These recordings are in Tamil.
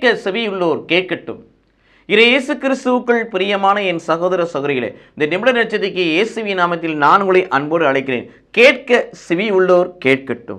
கேட்க செவியுள்ளோர் கேட்கட்டும் இறை இயேசு கிறிஸ்துவுக்குள் பிரியமான என் சகோதர சகோதரிகளே இந்த நிமிட நட்சத்திரிக்கு இயேசுவி நாமத்தில் நான் உங்களை அன்போடு அழைக்கிறேன் கேட்க செவி உள்ளோர் கேட்கட்டும்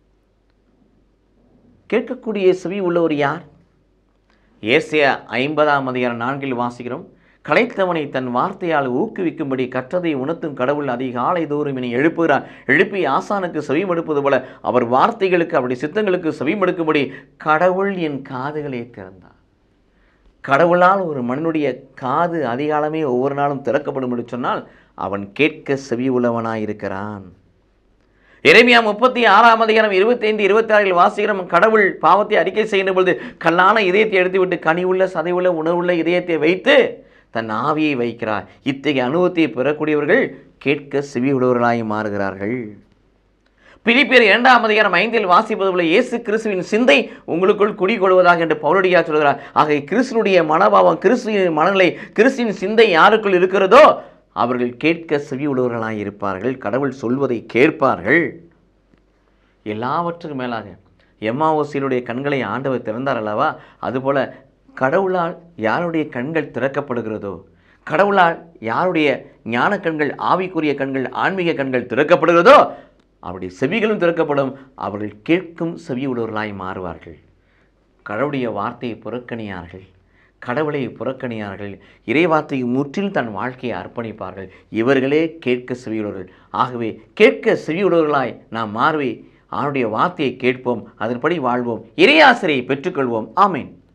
கேட்கக்கூடிய செவி உள்ளவர் யார் ஏசியா ஐம்பதாம் அதிகாரம் நான்கில் வாசிக்கிறோம் களைத்தவனை தன் வார்த்தையால் ஊக்குவிக்கும்படி கற்றதை உணர்த்தும் கடவுள் அதிகாலை தோறும் இனி எழுப்புகிறார் எழுப்பி ஆசானுக்கு செவிமடுப்பது போல அவர் வார்த்தைகளுக்கு அவருடைய சித்தங்களுக்கு செவிமடுக்கும்படி கடவுள் என் காதுகளை திறந்தார் கடவுளால் ஒரு மனிதனுடைய காது அதிகாலமே ஒவ்வொரு நாளும் திறக்கப்படும் என்று சொன்னால் அவன் கேட்க செவி உள்ளவனாயிருக்கிறான் எரேமியா முப்பத்தி ஆறாம் அதிகாரம் இருபத்தைந்து இருபத்தி ஆறில் வாசிக்கிறோம் கடவுள் பாவத்தை அறிக்கை செய்கின்ற பொழுது கல்லான இதயத்தை எடுத்துவிட்டு கனிவுள்ள சதைவுள்ள உணவுள்ள இதயத்தை வைத்து தன் ஆவியை வைக்கிறார் இத்தகைய அனுபவத்தை பெறக்கூடியவர்கள் கேட்க செவியுள்ளவர்களாய் மாறுகிறார்கள் பிலிப்பியர் இரண்டாம் அதிகாரம் ஐந்தில் வாசிப்பது போல இயேசு கிறிஸ்துவின் சிந்தை உங்களுக்குள் குடிகொள்வதாக என்று பவுலடியா சொல்கிறார் ஆக கிறிஸ்துனுடைய மனபாவம் கிறிஸ்துவின் மனநிலை கிறிஸ்துவின் சிந்தை யாருக்குள் இருக்கிறதோ அவர்கள் கேட்க செவி உள்ளவர்களாய் இருப்பார்கள் கடவுள் சொல்வதை கேட்பார்கள் எல்லாவற்றுக்கும் மேலாக எம்மாவோசியினுடைய கண்களை ஆண்டவர் திறந்தார் அல்லவா அதுபோல கடவுளால் யாருடைய கண்கள் திறக்கப்படுகிறதோ கடவுளால் யாருடைய ஞான கண்கள் ஆவிக்குரிய கண்கள் ஆன்மீக கண்கள் திறக்கப்படுகிறதோ அவருடைய செவிகளும் திறக்கப்படும் அவர்கள் கேட்கும் செவி உள்ளவர்களாய் மாறுவார்கள் கடவுளுடைய வார்த்தையை புறக்கணியார்கள் கடவுளை புறக்கணியார்கள் இறைவார்த்தையை முற்றிலும் தன் வாழ்க்கையை அர்ப்பணிப்பார்கள் இவர்களே கேட்க செவியுள்ளவர்கள் ஆகவே கேட்க செவியுள்ளவர்களாய் நாம் மாறுவே அவருடைய வார்த்தையை கேட்போம் அதன்படி வாழ்வோம் இறையாசிரியை பெற்றுக்கொள்வோம் ஆமேன்